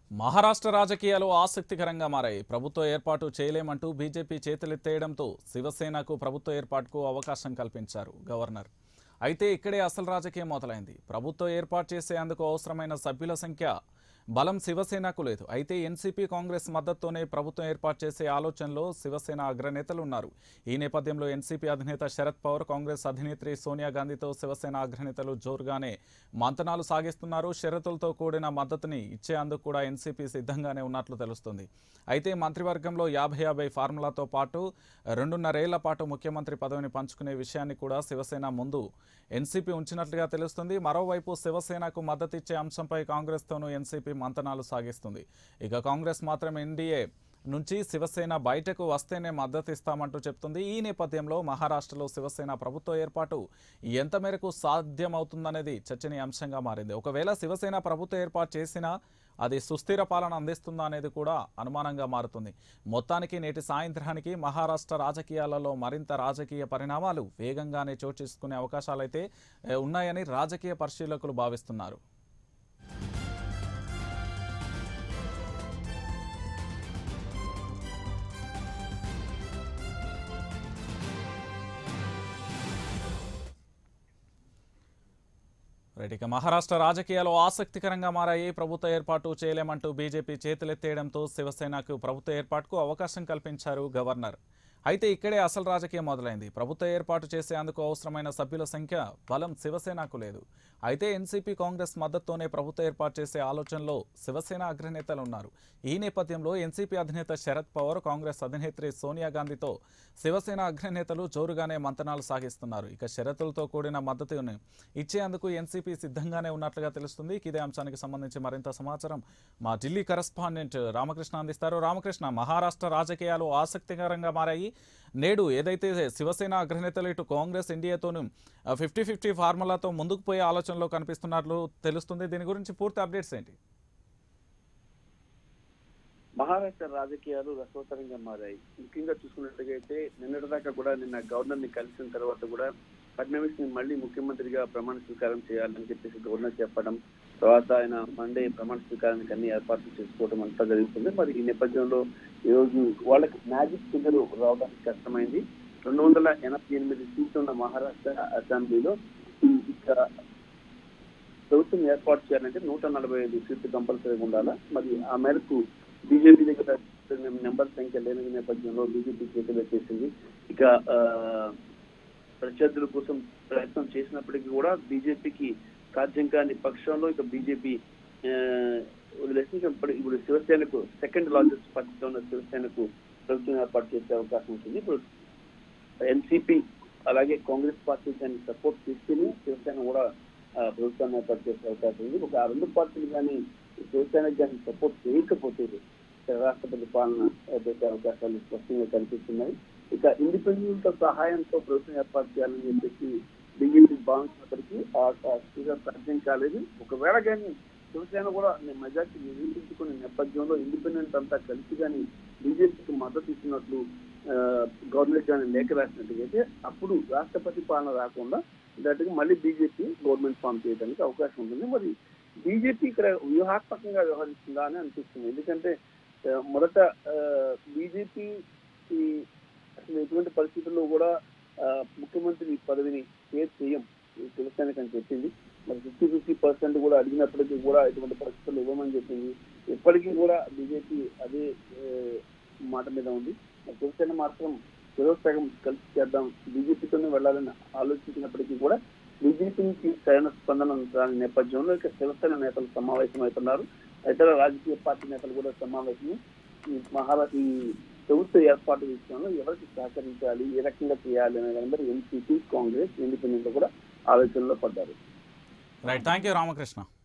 మహారాష్ట్ర రాజకీయాలు ఆసక్తికరంగా మారాయి ప్రభుత్వ ఏర్పాటు చేయలేమంటూ బీజేపీ చేతులెత్తేయడంతో శివసేనకు ప్రభుత్వ ఏర్పాటుకు అవకాశం కల్పించారు గవర్నర్ అయితే ఇక్కడే అసలు రాజకీయం మొదలైంది ప్రభుత్వ ఏర్పాటు చేసేందుకు అవసరమైన సభ్యుల సంఖ్య బలం శివసేనకు లేదు అయితే ఎన్సీపీ కాంగ్రెస్ మద్దతుతోనే ప్రభుత్వం ఏర్పాటు చేసే ఆలోచనలో శివసేన అగ్రనేతలు ఉన్నారు ఈ నేపథ్యంలో ఎన్సీపీ అధినేత శరద్ పవార్ కాంగ్రెస్ అధినేత్రి సోనియా గాంధీతో శివసేన అగ్రనేతలు జోరుగానే మంతనాలు సాగిస్తున్నారు షరతులతో కూడిన మద్దతుని ఇచ్చేందుకు కూడా ఎన్సీపీ సిద్ధంగానే ఉన్నట్లు తెలుస్తుంది అయితే మంత్రివర్గంలో యాభై యాభై ఫార్ములాతో పాటు రెండున్నరేళ్ల పాటు ముఖ్యమంత్రి పదవిని పంచుకునే విషయాన్ని కూడా శివసేన ముందు ఎన్సీపీ ఉంచినట్లుగా తెలుస్తుంది మరోవైపు శివసేనకు మద్దతిచ్చే అంశంపై కాంగ్రెస్తోనూ ఎన్సీపీ మంతనాలు సాగిస్తుంది ఇక కాంగ్రెస్ మాత్రం ఎన్డీఏ నుంచి శివసేన బయటకు వస్తేనే మద్దతు ఇస్తామంటూ చెప్తుంది ఈ నేపథ్యంలో మహారాష్ట్రలో శివసేన ప్రభుత్వ ఏర్పాటు ఎంత మేరకు సాధ్యమవుతుందనేది చర్చనీయాంశంగా మారింది ఒకవేళ శివసేన ప్రభుత్వ ఏర్పాటు చేసినా అది సుస్థిర పాలన అందిస్తుందా అనేది కూడా అనుమానంగా మారుతుంది మొత్తానికి నేటి సాయంత్రానికి మహారాష్ట్ర రాజకీయాలలో మరింత రాజకీయ పరిణామాలు వేగంగానే చోటు చేసుకునే అవకాశాలైతే ఏ, ఉన్నాయని రాజకీయ పరిశీలకులు భావిస్తున్నారు రైట్ ఇక మహారాష్ట్ర రాజకీయాలు ఆసక్తికరంగా మారాయి ప్రభుత్వ ఏర్పాటు చేయలేమంటూ బీజేపీ చేతులెత్తేయడంతో శివసేనకు ప్రభుత్వ ఏర్పాటుకు అవకాశం కల్పించారు గవర్నర్ అయితే ఇక్కడే అసలు రాజకీయం మొదలైంది ప్రభుత్వ ఏర్పాటు చేసేందుకు అవసరమైన సభ్యుల సంఖ్య బలం శివసేనకు లేదు అయితే ఎన్సీపీ కాంగ్రెస్ మద్దతుతోనే ప్రభుత్వ ఏర్పాటు చేసే ఆలోచనలో శివసేన అగ్రనేతలు ఉన్నారు ఈ నేపథ్యంలో ఎన్సీపీ అధినేత శరద్ పవార్ కాంగ్రెస్ అధినేత్రి సోనియా గాంధీతో శివసేన అగ్రనేతలు జోరుగానే మంతనాలు సాగిస్తున్నారు ఇక షరతులతో కూడిన మద్దతుని ఇచ్చేందుకు ఎన్సీపీ సిద్ధంగానే ఉన్నట్లుగా తెలుస్తుంది ఇక ఇదే అంశానికి సంబంధించి మరింత సమాచారం మా ఢిల్లీ కరెస్పాండెంట్ రామకృష్ణ అందిస్తారు రామకృష్ణ మహారాష్ట్ర రాజకీయాలు ఆసక్తికరంగా మారాయి నేడు ఏదైతే శివసేన అగ్రనేతలు ఇటు కాంగ్రెస్ ఇండియాతోనూ ఫిఫ్టీ ఫిఫ్టీ ఫార్ములాతో ముందుకు పోయే ఆలోచనలో కనిపిస్తున్నట్లు తెలుస్తుంది దీని గురించి పూర్తి అప్డేట్స్ ఏంటి మహారాష్ట్ర రాజకీయాలు రసవత్తరంగా మారాయి ముఖ్యంగా చూసుకున్నట్లయితే నిన్నటిదాకా కూడా నిన్న గవర్నర్ ని కలిసిన తర్వాత కూడా ఫడ్నవీస్ ని మళ్ళీ ముఖ్యమంత్రిగా ప్రమాణ స్వీకారం చేయాలని చెప్పేసి గవర్నర్ చెప్పడం తర్వాత ఆయన మండే ప్రమాణ స్వీకారానికి అన్ని ఏర్పాట్లు చేసుకోవడం అంతా జరుగుతుంది మరి ఈ నేపథ్యంలో ఈ రోజు వాళ్ళకి మ్యాజిక్ ఫిగర్ రావడానికి కష్టమైంది రెండు వందల ఎనభై ఎనిమిది సీట్లు ఉన్న మహారాష్ట్ర అసెంబ్లీలో ఈ- ఇక ప్రభుత్వం ఏర్పాటు చేయాలంటే నూట నలభై ఐదు సీట్లు కంపల్సరీగా ఉండాలా మరి ఆ మేరకు బీజేపీ దగ్గర నెంబర్ సంఖ్య లేని నేపథ్యంలో బీజేపీ చేతులు చేసింది ఇక ఆ, ప్రత్యర్థుల కోసం ప్రయత్నం చేసినప్పటికీ కూడా బీజేపీకి సాధ్యం కాని పక్షంలో ఇక బీజేపీ వదిలేసి ఇక ఇప్పుడు ఇప్పుడు శివసేనకు సెకండ్ లార్జెస్ట్ పార్టీలో ఉన్న శివసేనకు ప్రభుత్వం ఏర్పాటు చేసే అవకాశం ఉంటుంది ఇప్పుడు ఎన్సీపీ అలాగే కాంగ్రెస్ పార్టీ దాన్ని సపోర్ట్ తీసుకుని శివసేన కూడా ఆ, ప్రభుత్వాన్ని ఏర్పాటు చేసే అవకాశం ఉంది ఒక ఆ రెండు పార్టీలు కానీ శివసేనకి కానీ సపోర్ట్ చేయకపోతే రాష్ట్రపతి పాలన చేసే అవకాశాలు స్పష్టంగా కనిపిస్తున్నాయి ఇక ఇండిపెండెంట్ సహాయంతో ప్రభుత్వం ఏర్పాటు చేయాలని చెప్పేసి బీజేపీ భావించినప్పటికీ ఆ ఆ స్థితిగా సాధ్యం కాలేదు ఒకవేళ కానీ శివసేన కూడా మెజార్టీ నిరూపించుకునే నేపథ్యంలో ఇండిపెండెంట్ అంతా కలిసి కానీ బీజేపీకి మద్దతు ఇచ్చినట్లు ఆ, గవర్నమెంట్ కానీ లేఖ రాసినట్టుగైతే అప్పుడు రాష్ట్రపతి పాలన రాకుండా దాటికి మళ్ళీ బీజేపీ గవర్నమెంట్ ఫామ్ చేయడానికి అవకాశం ఉంటుంది మరి బీజేపీ ఇక్కడ వ్యూహాత్మకంగా వ్యవహరిస్తుందా అని అనిపిస్తుంది ఎందుకంటే ఆ, మొదట బీజేపీ అసలు ఎటువంటి పరిస్థితుల్లో కూడా ఆ, ముఖ్యమంత్రి పదవిని షేర్ చేయం ఈ శివసేనకి అని చెప్పింది మరి ఫిఫ్టీ ఫిఫ్టీ పర్సెంట్ కూడా అడిగినప్పటికీ కూడా ఎటువంటి పరిస్థితుల్లో ఇవ్వమని చెప్పింది ఎప్పటికీ కూడా బీజేపీ అదే ఆ, మాట మీద ఉంది మరి శివసేన మాత్రం శిరోసగం కలిసి చేద్దాం బీజేపీతోనే వెళ్ళాలని ఆలోచించినప్పటికీ కూడా బీజేపీ నుంచి సరైన స్పందన రాని నేపథ్యంలో ఇక శివసేన నేతలు సమావేశం అవుతున్నారు ఇతర రాజకీయ పార్టీ నేతలు కూడా సమావేశం ఈ మహారాష్ట్ర ఈ ప్రభుత్వ ఏర్పాటు విషయంలో ఎవరికి సహకరించాలి ఏ రకంగా చేయాలి అనే దాని మీద ఎన్సీపీ కాంగ్రెస్ ఇండిపెండెంట్ కూడా ఆలోచనలో పడ్డారు రైట్ థ్యాంక్ యూ రామకృష్ణ